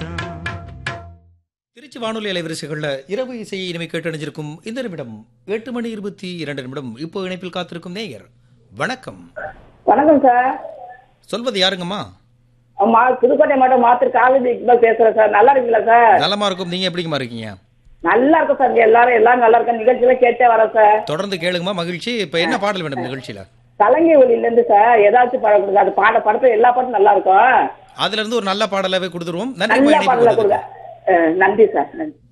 நேசம் திருச்சி வானொலி அலைவரிசைகளில் இரவு இசையை இனிமை கேட்டணிஞ்சிருக்கும் இந்த நிமிடம் எட்டு மணி இருபத்தி இரண்டு நிமிடம் இப்போ இணைப்பில் காத்திருக்கும் நேயர் வணக்கம் வணக்கம் சார் சொல்வது யாருங்கம்மா மா புதுக்கோட்டை மாவட்டம் மாத்திரு காலேஜ் இக்பால் பேசுறேன் சார் நல்லா இருக்கீங்களா சார் நலமா இருக்கும் நீங்க எப்படிங்கம்மா இருக்கீங்க நல்லா இருக்கும் சார் இங்க எல்லாரும் எல்லாரும் நல்லா இருக்கும் நிகழ்ச்சியில கேட்டே வரேன் சார் தொடர்ந்து கேளுங்கம்மா மகிழ்ச்சி இப்போ என்ன பாடல் வேண்டும் நிகழ்ச்சியில கலங்கை ஒளியில இருந்து சார் ஏதாச்சும் பாடம் கொடுங்க அது பாட படத்துல எல்லா பாட்டும் நல்லா இருக்கும் அதுல இருந்து ஒரு நல்ல பாடலாவே கொடுத்துருவோம் நன்றி நல்ல இணைப்பு பாடல கொடுங்க கொடுத்ததுக்கு. அஹ், நன்றி சார் நன்றி